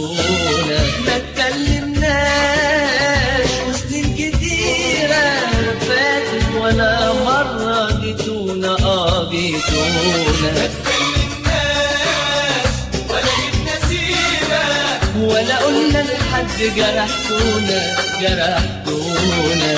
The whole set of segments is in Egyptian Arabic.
بعتونا ما اتكلمناش وسنين كتيرة فاتت ولا مرة جيتونا اه جيتونا ولا قلنا لحد جرحتونا جرحتونا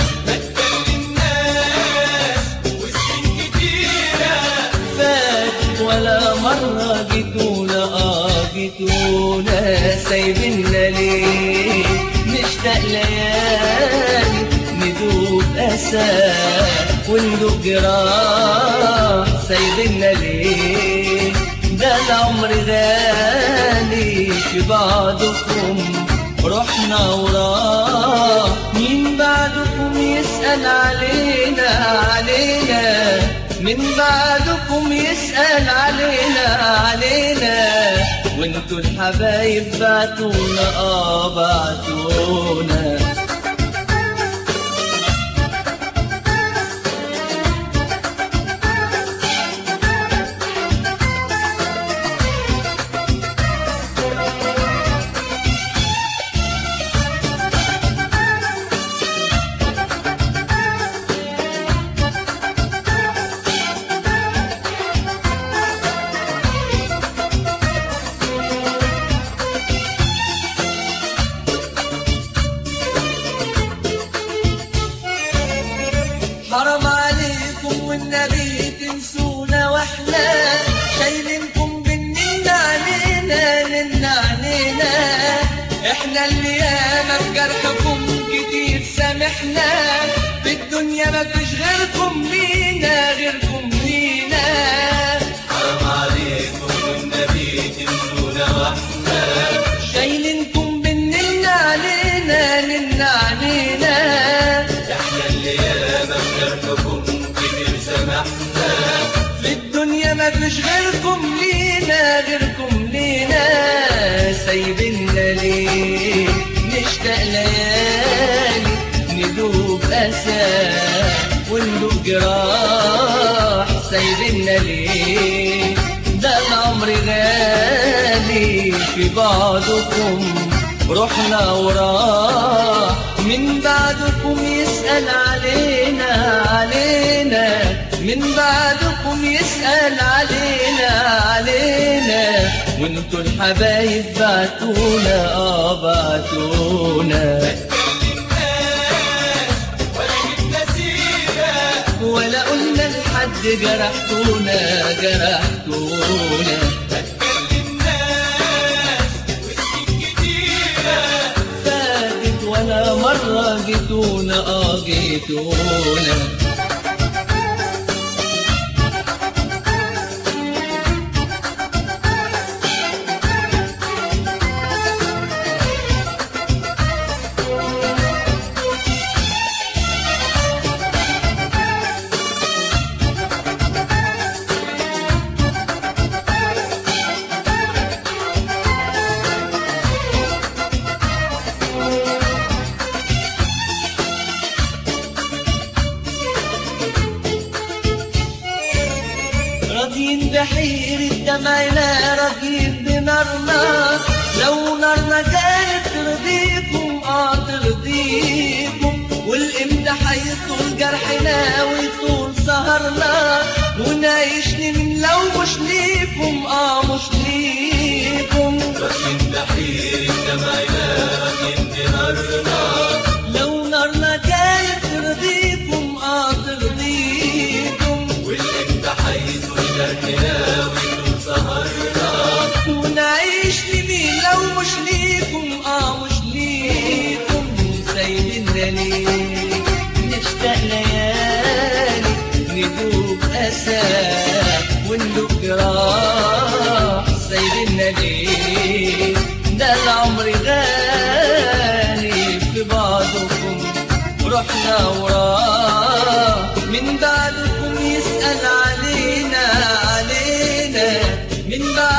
فات ولا مرة جيتونا اه جيتونا سايبيننا ليه نشتاق ليالي ندوب أسى وندوب جراح سايبيننا ليه ده العمر غالي في بعضكم رحنا وراه مين بعدكم يسأل علينا علينا من بعدكم يسأل علينا علينا وانتوا الحبايب بعتونا اه بعتونا حرام عليكم والنبي تنسونا واحنا شايلينكم بالنين علينا نن علينا احنا اللي ياما في جرحكم كتير سامحنا في الدنيا ما فيش غيركم لينا غيركم لينا حرام عليكم والنبي تنسونا واحنا شايلينكم بالنين علينا نن علينا احنا اللي ياما بجرحكم كتير سمحنا في الدنيا ما فيش غيركم لينا غيركم لينا سايبيننا ليه نشتاق ليالي ندوب أسى وندوب جراح سايبيننا ليه ده العمر غالي في بعضكم رحنا وراه من بعدكم يسأل علينا علينا من بعدكم يسأل علينا علينا وانتوا الحبايب بعتونا اه بعتونا ولا جبنا سيرة ولا قلنا لحد جرحتونا جرحتونا اتكلمناش وسنين كتيرة فاتت ولا مرة جيتونا اه جيتونا راضيين بحيرة دمعنا راضيين بنارنا لو نارنا كانت ترضيكم اه ترضيكم والامتى هيطول جرحنا ويطول سهرنا ونعيشني من لو مش ليكم اه مش ليكم راكين بحير دمعنا راكين بنارنا لو نارنا كانت ترضيكم اه ترضيكم والامتى حيطول جرحنا ويطول سهرنا ونعيش لمين لو مش ليكم اه مش ليكم سايبيننا ليه نشتاق ليالي ندوب اسى وندوب جراح سايبيننا ليه ده العمر غالي في بعضكم رحنا وراه من بعدكم يسأل علينا علينا من بعد